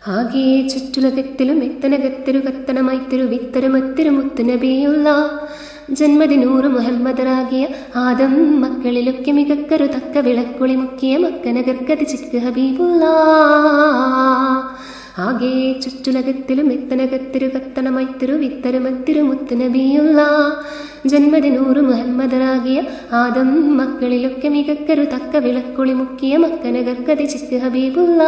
ആകെ ചുറ്റുലകത്തിലും എത്തനകത്തിരു കത്തനമൈത്തിരു വിത്തരമത്തിരു മുത്തുനബിയുള്ള ജന്മദിനൂറ് മുഹമ്മദറാകിയ ആദം മക്കളിലൊക്കെ മികക്കരു തക്ക വിളക്കുളി മുക്കിയ മക്കനകർക്കതി ചിക്ക് ഹബീബുള്ള ആകെ ചുറ്റുലകത്തിലും എത്തനകത്തിരു കത്തനമൈത്തിരു വിത്തരമത്തിരു മുത്തുനബിയുള്ള ജന്മദിനൂറ് മുഹമ്മദറാകിയ ആദം മക്കളിലൊക്കെ മികക്കരു തക്ക വിളക്കുളി മുക്കിയ മക്കനകർക്കതി ചിക്ക് ഹബീബുള്ള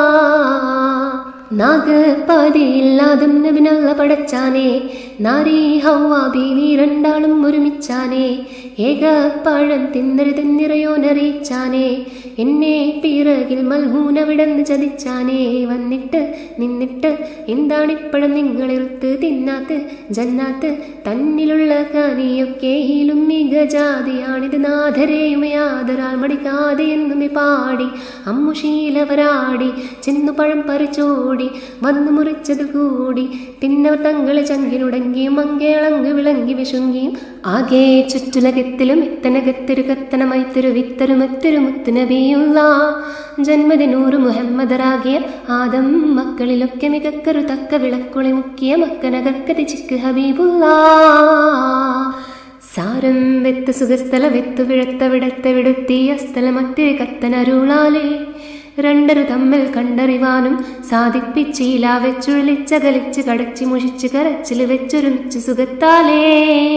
നാഗപാതിയില്ലാതും നബിനല്ല പടച്ചാനേ നാരി ഹൗവ ബീവി രണ്ടാളും ഒരുമിച്ചാനേ ഏക പഴം തിന്നരുതെന്നിറയോനറിയിച്ചാനേ എന്നെ പിറകിൽ മൽഹൂനവിടന്ന് ചതിച്ചാനേ വന്നിട്ട് നിന്നിട്ട് എന്താണിപ്പോഴും നിങ്ങളിറുത്ത് തിന്നാത്ത് ജന്നാത്ത് തന്നിലുള്ള കാനിയൊക്കെ ഈലും മികജാതിയാണിത് നാഥരെയുമയാതൊരാൾ മടിക്കാതെ എന്നുമേ പാടി അമ്മുശീലവരാടി ചെന്നു പഴം പറിച്ചോടി വന്നു മുറിച്ചതിൽ കൂടി തിന്നവർ തങ്ങളെ ചങ്കിനുടങ്ങിയും മങ്കേളങ്ങ് വിളങ്ങി വിശുങ്ങിയും ആകെ ചുറ്റുലകത്തിലും ഇത്തനകത്തൊരു കത്തനമൈത്തൊരു വിത്തരുമത്തൊരു മുത്തുനബിയുള്ള ജന്മദിനൂറ് മുഹമ്മദറാകിയ ആദം മക്കളിലൊക്കെ മികക്കരു തക്ക വിളക്കുളി മുക്കിയ മക്കനകർക്കതി ചിക്ക് ഹബീബുള്ള സാരം വെത്ത് സുഖസ്ഥല വെത്തു വിഴത്ത വിടത്ത വിടുത്തിയ സ്ഥലമറ്റ് കത്തനരുളാലേ രണ്ടരു തമ്മിൽ കണ്ടറിവാനും സാധിപ്പിച്ചില്ല വെച്ചുള്ളിച്ചകലിച്ച് കടച്ച് മുഷിച്ച് കരച്ചില് വെച്ചൊരുമിച്ച് സുഖത്താലേ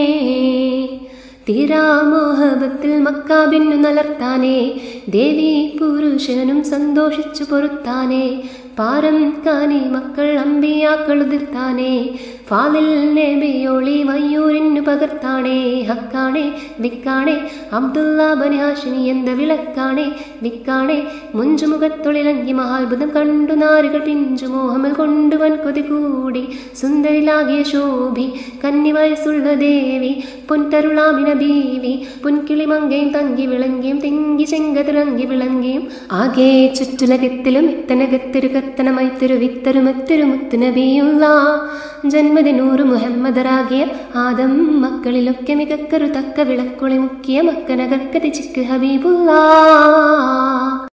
തീരാമോഹബത്തിൽ മക്കാബിന്നു നലർത്താനേ ദേവി പുരുഷനും സന്തോഷിച്ചു പൊറുത്താനേ പാരം കാനി മക്കൾ അമ്പിയാക്കൾ ഉതിർത്താനേ ഫാലിൽ നബിയോളി വയ്യൂരിനു പകർത്താണേ ഹക്കാണേ വിക്കാണേ അബ്ദുള്ള ബനിഹാഷിനി എന്ത വിളക്കാണേ വിക്കാണേ മുഞ്ചുമുഖത്തൊളിലങ്കി മഹാത്ഭുതം കണ്ടു നാരുകൾ പിഞ്ചു മോഹമൽ കൊണ്ടുവൻ കൊതി കൂടി സുന്ദരിലാകിയ ശോഭി കന്നി വയസ്സുള്ള ദേവി പൊൻതരുളാമിന ബീവി പൊൻകിളിമങ്കയും തങ്കി വിളങ്കിയും തിങ്കി ചെങ്കതിറങ്ങി വിളങ്കിയും ആകെ ചുറ്റുലകത്തിലും ഇത്തനകത്തൊരു കത്തനമൈത്തൊരു വിത്തരുമത്തൊരു മുത്തുനബിയുള്ള ജന്മദിനൂറ് മുഹമ്മദറാകിയ ആദം മക്കളിലൊക്കെ മികക്കരു തക്ക വിളക്കുളി മുക്കിയ മക്കനകർക്കതി ചിക്ക് ഹബീബുള്ള